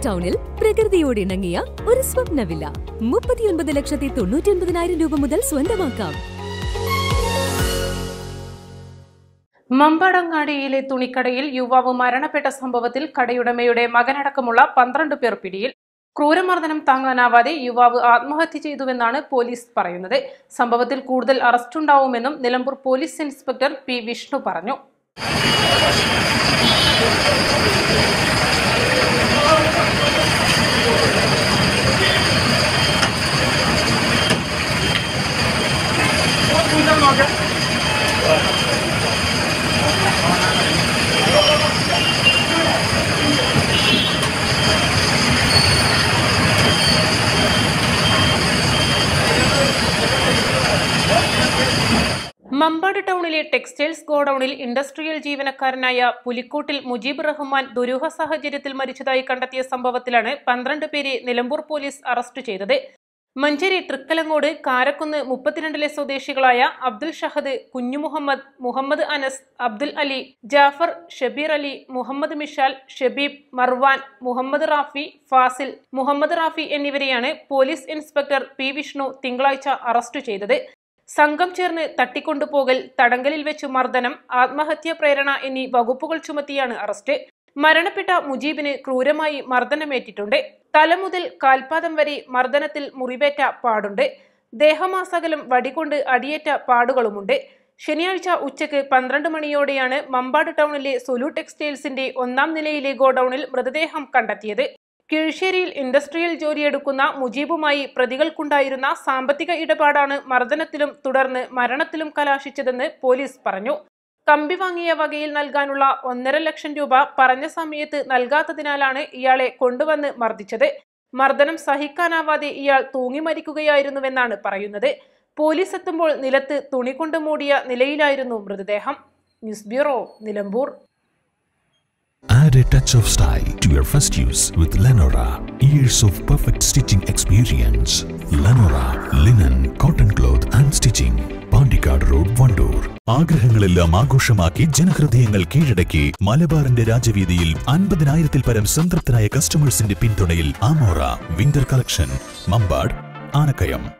ടൗണിൽ പ്രകൃതിയോട് ഇണങ്ങിയ ഒരു സ്വപ്ന വില്ല മുപ്പത്തിയൊൻപത് ലക്ഷത്തി തൊണ്ണൂറ്റി ഒൻപതിനായിരം രൂപ മുതൽ സ്വന്തമാക്കാം മമ്പടങ്ങാടിയിലെ തുണിക്കടയിൽ യുവാവ് മരണപ്പെട്ട സംഭവത്തിൽ കടയുടമയുടെ മകനടക്കമുള്ള പന്ത്രണ്ട് പേർ പിടിയിൽ ക്രൂരമർദ്ദനം താങ്ങാനാവാതെ യുവാവ് ആത്മഹത്യ ചെയ്തുവെന്നാണ് പോലീസ് പറയുന്നത് സംഭവത്തിൽ കൂടുതൽ അറസ്റ്റുണ്ടാവുമെന്നും Nilambur police inspector P Vishnu പറഞ്ഞു മമ്പാട് ടൗണിലെ ടെക്സ്റ്റൈൽസ് ഗോഡൌണിൽ ഇൻഡസ്ട്രിയൽ ജീവനക്കാരനായ പുലിക്കോട്ടിൽ മുജീബ് റഹ്മാൻ ദുരൂഹ സാഹചര്യത്തിൽ മരിച്ചതായി കണ്ടെത്തിയ സംഭവത്തിലാണ് പന്ത്രണ്ട് പേരെ നിലമ്പൂർ പോലീസ് അറസ്റ്റ് ചെയ്തത് മഞ്ചേരി തൃക്കലങ്ങോട് കാരക്കുന്ന് മുപ്പത്തിരണ്ടിലെ സ്വദേശികളായ അബ്ദുൽ ഷഹദ് കുഞ്ഞു മുഹമ്മദ് മുഹമ്മദ് അനസ് അബ്ദുൽ അലി ജാഫർ ഷബീർ അലി മുഹമ്മദ് മിഷാൽ ഷബീബ് മർവാൻ മുഹമ്മദ് റാഫി ഫാസിൽ മുഹമ്മദ് റാഫി എന്നിവരെയാണ് പോലീസ് ഇൻസ്പെക്ടർ പി വിഷ്ണു തിങ്കളാഴ്ച അറസ്റ്റ് ചെയ്തത് സംഘം ചേർന്ന് തട്ടിക്കൊണ്ടുപോകൽ തടങ്കലിൽ വെച്ച് മർദ്ദനം ആത്മഹത്യാ പ്രേരണ എന്നീ വകുപ്പുകൾ ചുമത്തിയാണ് അറസ്റ്റ് മരണപ്പെട്ട മുജീബിന് ക്രൂരമായി മർദ്ദനമേറ്റിട്ടുണ്ട് തല മുതൽ കാൽപാദം വരെ മർദ്ദനത്തിൽ മുറിവേറ്റ പാടുണ്ട് ദേഹമാസകലം വടികൊണ്ട് അടിയേറ്റ പാടുകളുമുണ്ട് ശനിയാഴ്ച ഉച്ചയ്ക്ക് പന്ത്രണ്ട് മണിയോടെയാണ് മമ്പാട് ടൗണിലെ സൊലു ടെക്സ്റ്റൈൽസിന്റെ ഒന്നാം നിലയിലെ ഗോഡൌണിൽ മൃതദേഹം കണ്ടെത്തിയത് കീഴ്ശ്ശേരിയിൽ ഇൻഡസ്ട്രിയൽ ജോലിയെടുക്കുന്ന മുജീബുമായി പ്രതികൾക്കുണ്ടായിരുന്ന സാമ്പത്തിക ഇടപാടാണ് മർദ്ദനത്തിലും തുടർന്ന് മരണത്തിലും കലാശിച്ചതെന്ന് പോലീസ് പറഞ്ഞു കമ്പി വാങ്ങിയ വകയിൽ നൽകാനുള്ള ഒന്നര ലക്ഷം രൂപ പറഞ്ഞ സമയത്ത് നൽകാത്തതിനാലാണ് ഇയാളെ കൊണ്ടുവന്ന് മർദ്ദിച്ചത് മർദ്ദനം സഹിക്കാനാവാതെ ഇയാൾ തൂങ്ങി മരിക്കുകയായിരുന്നുവെന്നാണ് പറയുന്നത് പോലീസ് എത്തുമ്പോൾ നിലത്ത് തുണി കൊണ്ട് മൂടിയ നിലയിലായിരുന്നു മൃതദേഹം news bureau Nilambur Add a touch of style to your first use with Lenora. Years of perfect stitching experience. Lenora, linen, cotton cloth and stitching. Pandikkad road Wandoor ആഗ്രഹങ്ങളെല്ലാം ആഘോഷമാക്കി ജനഹൃദയങ്ങൾ കീഴടക്കി മലബാറിന്റെ രാജവീതിയിൽ അൻപതിനായിരത്തിൽ പരം സംതൃപ്തരായ കസ്റ്റമേഴ്സിന്റെ പിന്തുണയിൽ Amora winter collection Mampad Anakkayam